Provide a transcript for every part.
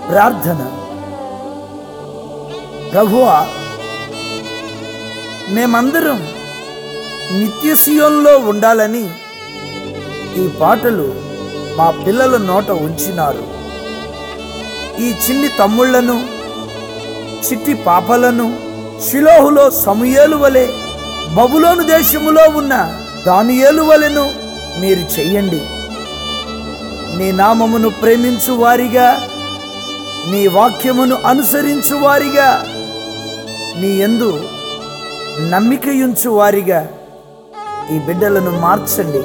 ప్రార్థన ప్రభువా మేమందరం నిత్య సియోన్లో ఉండాలని ఈ పాటలు మా పిల్లల నోట ఉంచినారు ఈ చిన్ని తమ్ముళ్లను చిట్టి పాపలను షిలోహులో సమూయేలు వలె బబులోను దేశములో ఉన్న దానియేలు వలెను మీరు చెయ్యండి నీ నామమును ప్రేమించు వారిగా నీ వాక్యమును అనుసరించు వారిగా నీ యందు నమ్మికయుంచు వారిగా ఈ బిడ్డలను మార్చండి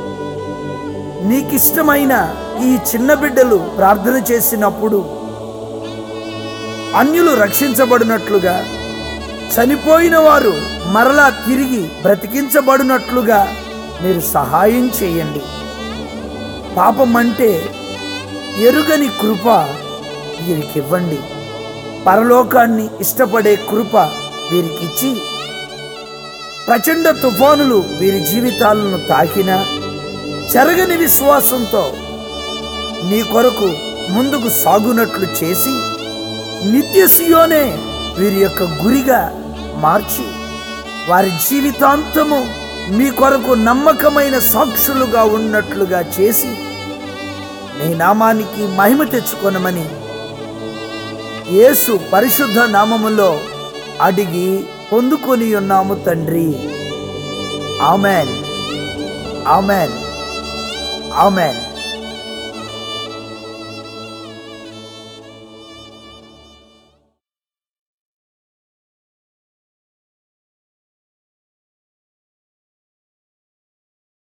నీకిష్టమైన ఈ చిన్న బిడ్డలు ప్రార్థన చేసినప్పుడు అన్యులు రక్షించబడినట్లుగా చనిపోయిన వారు మరలా తిరిగి బ్రతికించబడినట్లుగా మీరు సహాయం చేయండి పాపం అంటే ఎరుగని కృప వీరికివ్వండి పరలోకాన్ని ఇష్టపడే కృప వీరికిచ్చి ప్రచండ తుఫానులు వీరి జీవితాలను తాకినా చెరగని విశ్వాసంతో నీ కొరకు ముందుకు సాగునట్లు చేసి నిత్య సియోనే వీరి యొక్క గురిగా మార్చి వారి జీవితాంతము మీ కొరకు నమ్మకమైన సాక్షులుగా ఉన్నట్లుగా చేసి నీ నామానికి మహిమ తెచ్చుకొనమని యేసు పరిశుద్ధ నామములో అడిగి పొందుకొని ఉన్నాము తండ్రి ఆమెన్ ఆమెన్ ఆమెన్